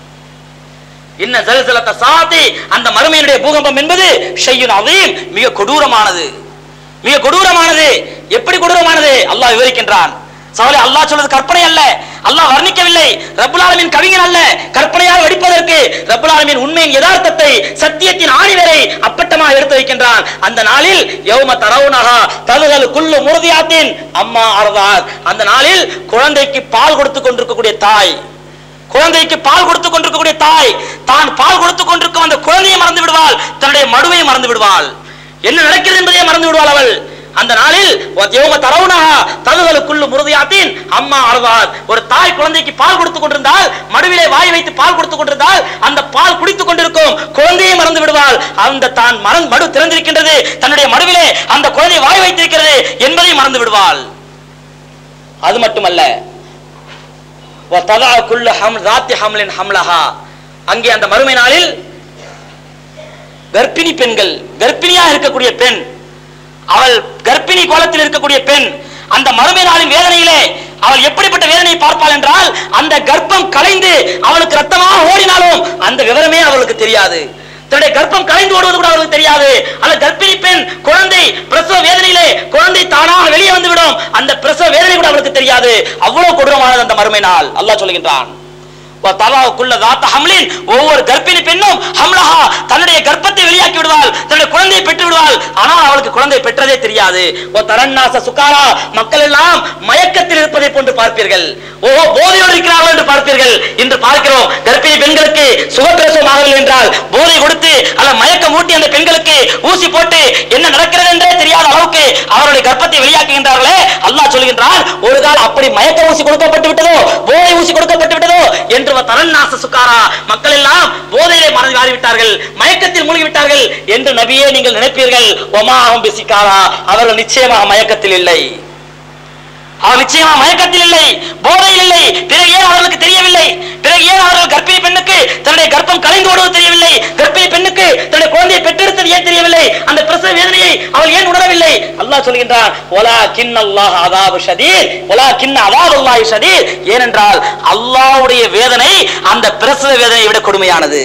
[SPEAKER 1] இன்ன ஜல்சலத்த சாதி அந்த மறுமையினுடைய பூகம்பம் என்பது ஷையுன் அதீம் மிக கொடூரமானது மிக கொடூரமானது எப்படி கொடூரமானது அல்லாஹ் விவரிக்கின்றான் சவாலே அல்லாஹ் சொல்வது கற்பனை அல்ல அல்லாஹ் வர்ணிக்கவில்லை ரப்புல் ஆலமீன் கவிஞன் அல்ல கற்பனையாக வெடிப்பதற்கு ரப்புல் ஆலமீன் உண்மையின் யதார்த்தத்தை சத்தியத்தின் ஆணிவரை அப்பட்டமாக எடுத்து வைக்கின்றான் அந்த நாளில் யௌம தரவுனஹா தலுகல் குல்லு முருதியாத்தின் அம்மா அறதார் அந்த நாளில் குழந்தைக்கு பால் கொடுத்து கொண்டிருக்கக்கூடிய தாய் குழந்தைக்கு பால் கொடுத்து கொண்டிருக்கக்கூடிய தாய் தான் பால் கொடுத்து கொண்டிருக்கும் அந்த குழந்தையை மறந்து விடுவாள் தன்னுடைய மடுவை மறந்து விடுவாள் என்ன நடக்கிறது என்பதையே மறந்து விடுவாள் அவள் அந்த நாளில் யோம தரவுனஹா தலுகளுக்குள்ளு முருதியாத்தின் அம்மா அழுவார் ஒரு தாய் குழந்தைக்கு பால் கொடுத்து கொண்டிருந்தால் மடுவிலே வாய் வைத்து பால் கொடுத்து கொண்டிருந்தால் அந்த பால் குடித்துக் கொண்டிருக்கும் குழந்தையை மறந்து விடுவாள் அந்த தான் மறந்து மடு திறந்திருக்கின்றது தன்னுடைய மடுவிலே அந்த குழந்தை வாய் வைத்திருக்கிறது என்பதை மறந்து விடுவாள் அது மட்டுமல்ல وَتَضَعُ كُلُّ حَمْلٍ ذَاتِ حَمْلٍ حَمْلَهَا அங்கே அந்த மறுமை நாளில் கர்ப்பிணி பெண்கள் கர்ப்பிணியாக இருக்கக்கூடிய பெண் அவள் கர்ப்பிணி கோலத்தில் இருக்கக்கூடிய பெண் அந்த மறுமை நாளின் வேதனையிலே அவள் எப்படிப்பட்ட வேதனையை பார்ப்பாள் என்றால் அந்த கர்ப்பம் கலைந்து அவளுக்கு ரத்தமாக ஓடினாலும் அந்த விவரமே அவளுக்கு தெரியாது தன்னுடைய கர்ப்பம் கலைந்து ஓடுவது கூட அவளுக்கு தெரியாது அந்த கர்ப்பிணி பெண் குழந்தை பிரசவ வேதனையிலே குழந்தை தானாக வெளியே வந்துவிடும் அந்த பிரசவ வேதனை கூட அவளுக்கு தெரியாது அவ்வளவு கொடூரமானது அந்த மறுமை நாள் அல்லாஹ் சொல்கின்றான் தலாவுக்குள்ள தாத்த ஹம்லின் ஒவ்வொரு கர்ப்பிணி பெண்ணும் ஹம்லஹா தன்னுடைய கர்ப்பத்தை வெளியாக்கி விடுவாள் தன்னுடைய குழந்தையை பெற்று விடுவாள் ஆனால் அவளுக்கு குழந்தை பெற்றதே தெரியாது ஓ தரன்னாச சுகாரா மக்கள் எல்லாம் மயக்கத்தில் இருப்பதை போன்று பார்ப்பீர்கள் ஓ போதையோடு இருக்கிறார்கள் என்று பார்ப்பீர்கள் இன்று பார்க்கிறோம் கர்ப்பிணி பெண்களுக்கு சுகப்பிரசவம் ஆகவில்லை என்றால் போதை கொடுத்து அல்ல மயக்கம் ஊட்டி அந்த பெண்களுக்கு ஊசி போட்டு என்ன நடக்கிறது என்றே தெரியாத அளவுக்கு அவருடைய கர்ப்பத்தை வெளியாக்குகின்றார்களே அல்லாஹ் சொல்கின்றான் ஒரு கால் அப்படி மயக்க ஊசி கொடுக்கப்பட்டு விட்டதோ போதை ஊசி கொடுக்கப்பட்டு விட்டதோ என்று தரநாச சுக்காரா மக்கள் எல்லாம் போதையிலே மறந்து மாறிவிட்டார்கள் மயக்கத்தில் மூழ்கி விட்டார்கள் என்று நபியே நீங்கள் நினைப்பீர்கள் ஒமாஹம் பிசிக்காரா அவர்கள் நிச்சயமாக மயக்கத்தில் இல்லை அவர் நிச்சயமா மயக்கத்தில் இல்லை போதையில் இல்லை பிறகு ஏன் அவர்களுக்கு தெரியவில்லை பிறகு ஏன் அவர்கள் கர்ப்பிணி பெண்ணுக்கு தன்னுடைய கர்ப்பம் கலைந்து ஓடுவது தெரியவில்லை கர்ப்பிணி பெண்ணுக்கு தன்னுடைய குழந்தையை பெற்றெடுத்தது ஏன் தெரியவில்லை அந்த பிரசவ வேதனையை அவள் ஏன் உணரவில்லை அல்லாஹ் சொல்கின்றான் ஒலா கின் அல்லாஹ் அதாபு ஷதீர் ஒலா கின் அதாப் அல்லாஹ் ஷதீர் ஏனென்றால் அல்லாஹ்வுடைய வேதனை அந்த பிரசவ வேதனையை விட கொடுமையானது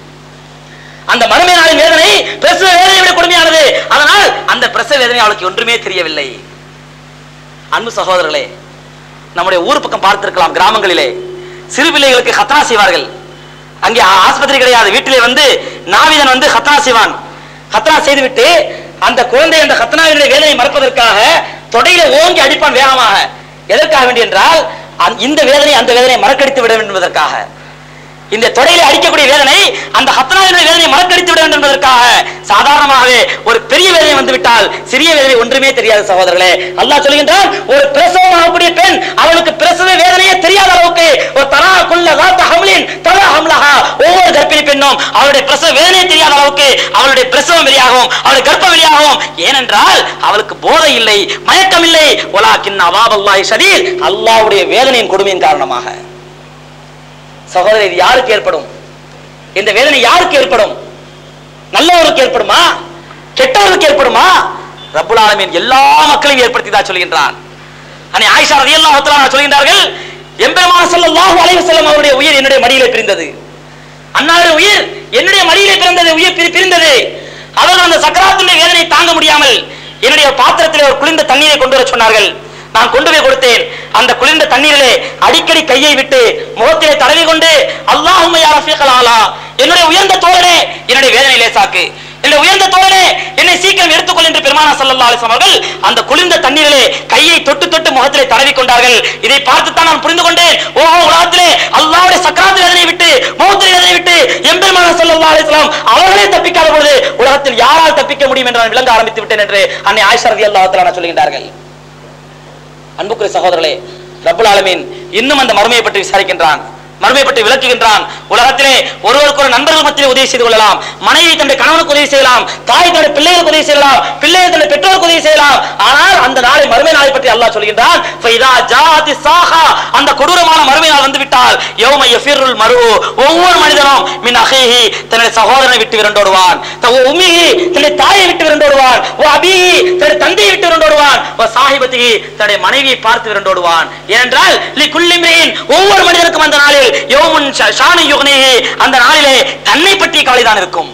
[SPEAKER 1] அந்த மறுமை நாளின் வேதனை பிரசவ வேதனையை விட கொடுமையானது அதனால் அந்த பிரசவ வேதனை அவளுக்கு ஒன்றுமே தெரியவில்லை அன்பு சகோதரர்களே நம்முடைய ஊர் பக்கம் பார்த்திருக்கலாம் கிராமங்களிலே சிறு பிள்ளைகளுக்கு ஹத்னா செய்வார்கள் அங்கே ஆஸ்பத்திரி கிடையாது வீட்டிலே வந்து நாவிதன் வந்து ஹத்னா செய்வான் ஹத்னா செய்துவிட்டு அந்த குழந்தை அந்த ஹத்னாவினுடைய வேதனை மறப்பதற்காக தொடையில ஓங்கி அடிப்பான் வேகமாக எதற்காக வேண்டி என்றால் அந்த- இந்த வேதனை அந்த வேதனை மறக்கடித்து விட வேண்டும் என்பதற்காக இந்த தொடையில அடிக்கக்கூடிய வேதனை அந்த ஹத்னாவினுடைய வேதனை மறக்கடித்து விட வேண்டும் என்பதற்காக சாதாரணமாகவே ஒரு பெரிய வேதனை வந்து விட்டால் சிறிய வேதனை ஒன்றுமே தெரியாது சகோதரர்களே அல்லாஹ் சொல்கின்றான் ஒரு பிரசவம் ஆகக்கூடிய பெண் அவளுக்கு பிரசவ வேதனையே தெரியாத அளவுக்கு ஒரு தரா குள்ள தாத்த ஹம்லின் தரா ஹம்லஹா ஒவ்வொரு கர்ப்பிணி பெண்ணும் அவளுடைய பிரசவ வேதனையே தெரியாத அளவுக்கு அவளுடைய பிரசவம் வெளியாகும் அவளுடைய கர்ப்பம் வெளியாகும் ஏனென்றால் அவளுக்கு போதை இல்லை மயக்கம் இல்லை ஒலாக்கின் அவாப் அல்லாஹ் ஷதீர் அல்லாஹ்வுடைய வேதனையின் கொடுமையின் காரணமாக சகோதரர் இது யாருக்கு ஏற்படும் இந்த வேதனை யாருக்கு ஏற்படும் நல்லவருக்கு ஏற்படுமா கெட்டவருக்கு ஏற்படுமா ரப்புல் ஆலமீன் எல்லா மக்களையும் ஏற்படுத்தி தான் சொல்கின்றான் அன்னை ஆயிஷா ரலியல்லாஹு தஆலா சொல்கின்றார்கள் எம்பெருமான் ஸல்லல்லாஹு அலைஹி வஸல்லம் அவருடைய உயிர் என்னுடைய மடியிலே பிரிந்தது அன்னாருடைய உயிர் என்னுடைய மடியிலே பிறந்தது உயிர் பிரி- பிரிந்தது அவர்கள் அந்த சக்கராத்துடைய வேதனை தாங்க முடியாமல் என்னுடைய பாத்திரத்திலே ஒரு குளிர்ந்த தண்ணீரை கொண்டு வர சொன்னார்கள் நான் கொண்டு போய் கொடுத்தேன் அந்த குளிர்ந்த தண்ணீரிலே அடிக்கடி கையை விட்டு முகத்திலே தடவி கொண்டு அல்லாஹும்ம யா ரஃபீகல் ஆலா என்னுடைய உயர்ந்த தோழனே என்னுடைய வேதனை லேசாக்கு என்னுடைய உயர்ந்த தோழனே என்னை சீக்கிரம் எடுத்துக்கொள் என்று பெருமானா ஸல்லல்லாஹு அலைஹி வஸல்லம் அவர்கள் அந்த குளிர்ந்த தண்ணீரிலே கையை தொட்டு தொட்டு முகத்திலே தடவி கொண்டார்கள் இதை பார்த்துத்தான் நான் புரிந்து கொண்டேன் ஓஹோ உலகத்திலே அல்லாஹ்வுடைய சக்கராத்து வேதனை விட்டு மௌத்திரை வேதனை விட்டு எம்பெருமானா ஸல்லல்லாஹு அலைஹி வஸல்லம் அவர்களே தப்பிக்காத பொழுது உலகத்தில் யாரால் தப்பிக்க முடியும் என்று நான் விளங்க ஆரம்பித்து விட்டேன் என்று அன்னை ஆயிஷா ரலியல்லாஹு தஆலா சொல்கின்றார்கள் அன்புக்குரிய சகோதரர்களே ரப்புல் ஆலமீன் இன்னும் அந்த மறுமையை பற்றி விசாரிக்கின்றான் மறுமையை பற்றி விளக்குகின்றான் உலகத்திலே ஒருவருக்கு ஒரு நண்பர்கள் மத்தியில் உதவி செய்து கொள்ளலாம் மனைவி தன்னுடைய கணவனுக்கு உதவி செய்யலாம் தாய் தன்னுடைய பிள்ளைகளுக்கு உதவி செய்யலாம் பிள்ளைகள் தன்னுடைய பெற்றோருக்கு உதவி செய்யலாம் ஆனால் அந்த நாளை மறுமை நாளை பற்றி அல்லாஹ் சொல்கின்றான் ஃபைதா ஜாதி சாஹா அந்த கொடூரமான மறுமை நாள் வந்து விட்டால் யௌம யஃபிருல் மரு ஒவ்வொரு மனிதனும் மின் அஹீஹி தன்னுடைய சகோதரனை விட்டு விரண்டோடுவான் த உம்மிஹி தன்னுடைய தாயை விட்டு விரண்டோடுவான் ஓ அபிஹி தன்னுடைய தந்தையை விட்டு விரண்டோடுவான் ஓ சாஹிபத்திஹி தன்னுடைய மனைவியை பார்த்து விரண்டோடுவான் ஏனென்றால் லி குல்லிம்ரின் ஒவ்வொரு மனிதனுக்கும் அந்த நாளில் யௌமுன் ஷ- ஷானு யுக்னிஹி அந்த நாளிலே தன்னை பற்றிய கவலை தான் இருக்கும்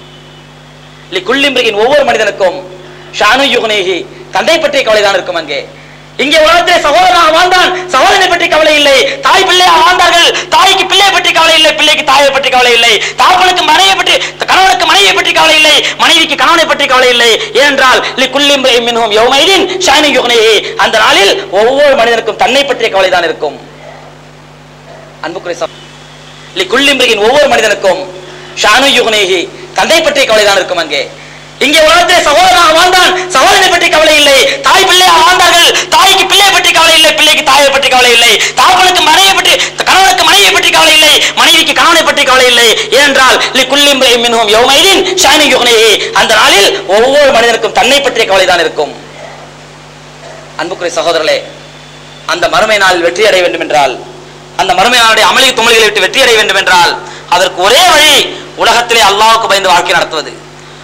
[SPEAKER 1] லி குல்லிம்ரின் ஒவ்வொரு மனிதனுக்கும் ஷானு யுக்னிஹி தன்னை பற்றிய கவலை தான் இருக்கும் அங்கே இங்கே உலகத்திலே சகோதரனாக வாழ்ந்தான் சகோதரனை பற்றி கவலை இல்லை தாய் பிள்ளையாக வாழ்ந்தார்கள் தாய்க்கு பிள்ளையை பற்றி கவலை இல்லை பிள்ளைக்கு தாயை பற்றி கவலை இல்லை தாப்பனுக்கு மனைவியை பற்றி கணவனுக்கு மனைவியை பற்றி கவலை இல்லை மனைவிக்கு கணவனை பற்றி கவலை இல்லை ஏனென்றால் லி குல்லிம்ரை மின்ஹும் யௌமைதின் ஷானு யுக்னிஹி அந்த நாளில் ஒவ்வொரு மனிதனுக்கும் தன்னை பற்றிய கவலை தான் இருக்கும் அன்புக்குரிய சகோ- லி குல்லிம்ரியின் ஒவ்வொரு மனிதனுக்கும் ஷானு யுக்னேஹி தந்தை பற்றிய கவலை தான் இருக்கும் அங்கே இங்கே உலகத்திலே சகோதரனாக வாழ்ந்தான் சகோதரனை பற்றி கவலை இல்லை தாய் பிள்ளையாக வாழ்ந்தார்கள் தாய்க்கு பிள்ளையை பற்றி கவலை இல்லை பிள்ளைக்கு தாயை பற்றி கவலை இல்லை தாப்பனுக்கு மனைவியை பற்றி கணவனுக்கு மனைவியை பற்றி கவலை இல்லை மனைவிக்கு கணவனை பற்றி கவலை இல்லை ஏனென்றால் லி குல்லிம்ரை மின்ஹும் யௌமைதின் ஷானு யுக்னேஹி அந்த நாளில் ஒவ்வொரு மனிதனுக்கும் தன்னை பற்றிய கவலை தான் இருக்கும் அன்புக்குரிய சகோதரர்களே அந்த மறுமை நாளில் வெற்றி அடைய வேண்டும் என்றால் அந்த மறுமை நாளுடைய அமளி துமளிகளை விட்டு வெற்றி அடைய வேண்டும் என்றால் அதற்கு ஒரே வழி உலகத்திலே அல்லாஹ்வுக்கு பயந்து வாழ்க்கை நடத்துவது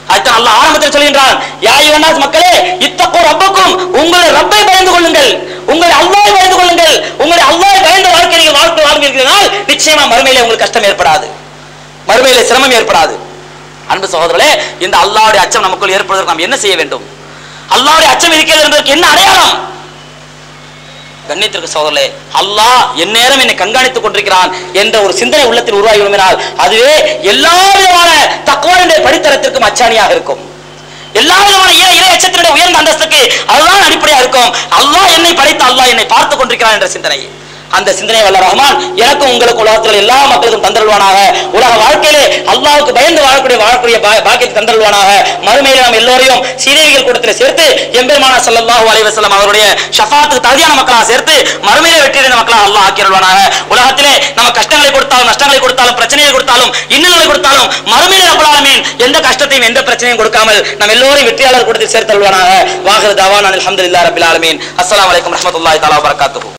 [SPEAKER 1] அதுதான் அல்லாஹ் ஆரம்பத்தில் சொல்கின்றான் யா அய்யுஹன்னாஸ் மக்களே இத்தகூ ரப்பக்கும் உங்களுடைய ரப்பை பயந்து கொள்ளுங்கள் உங்களுடைய அல்லாஹ்வை பயந்து கொள்ளுங்கள் உங்களுடைய அல்லாஹ்வை பயந்த வாழ்க்கை நீங்கள் வாழ்க்கை வாழ்வீர்களால் நிச்சயமா மறுமையிலே உங்களுக்கு கஷ்டம் ஏற்படாது மறுமையிலே சிரமம் ஏற்படாது அன்பு சகோதரர்களே இந்த அல்லாஹ்வுடைய அச்சம் நமக்குள் ஏற்படுவதற்கு நாம் என்ன செய்ய வேண்டும் அல்லாஹ்வுடைய அச்சம் இருக்கிறது என்பதற்கு என்ன அடையாளம் கண்ணியத்திற்கு சகோதரர்களே அல்லாஹ் எந்நேரம் என்னை கண்காணித்துக் கொண்டிருக்கிறான் என்ற ஒரு சிந்தனை உள்ளத்தில் உருவாகி விரும்பினால் அதுவே எல்லா விதமான தக்குவனுடைய படித்தரத்திற்கும் அச்சாணியாக இருக்கும் எல்லா விதமான இறை இறை அச்சத்தினுடைய உயர்ந்த அந்தஸ்துக்கு அதுதான் அடிப்படையாக இருக்கும் அல்லாஹ் என்னை படைத்த அல்லாஹ் என்னை பார்த்துக் கொண்டிருக்கிறான் என்ற சிந்தனை அந்த சிந்தனை வல்ல ரஹ்மான் எனக்கும் உங்களுக்கு உலகத்தில் எல்லா மக்களுக்கும் தந்தருள்வானாக உலக வாழ்க்கையிலே அல்லாஹ்வுக்கு பயந்து வாழக்கூடிய வாழக்கூடிய பா- பாக்கியத்தை தந்தருள்வானாக மறுமையிலே நாம் எல்லோரையும் சீதேவிகள் கூட்டத்தில் சேர்த்து எம்பெருமானா ஸல்லல்லாஹு அலைஹி வஸல்லம் அவருடைய ஷஃபாத்துக்கு தகுதியான மக்களாக சேர்த்து மறுமையிலே வெற்றியடைந்த மக்களாக அல்லாஹ் ஆக்கியருள்வானாக உலகத்திலே நம்ம கஷ்டங்களை கொடுத்தாலும் நஷ்டங்களை கொடுத்தாலும் பிரச்சனைகளை கொடுத்தாலும் இன்னல்களை கொடுத்தாலும் மறுமையிலே ரப்பல் ஆலமீன் எந்த கஷ்டத்தையும் எந்த பிரச்சனையும் கொடுக்காமல் நம்ம எல்லோரையும் வெற்றியாளர் கூட்டத்தில் சேர்த்தருள்வானாக வாஹிரு தவான் அல்ஹம்துலில்லாஹி ரப்பில் ஆலமீன் அஸ்ஸலாமு அலைக்கும் வரஹ்மத்துல்லாஹி தஆலா வபரகாத்துஹு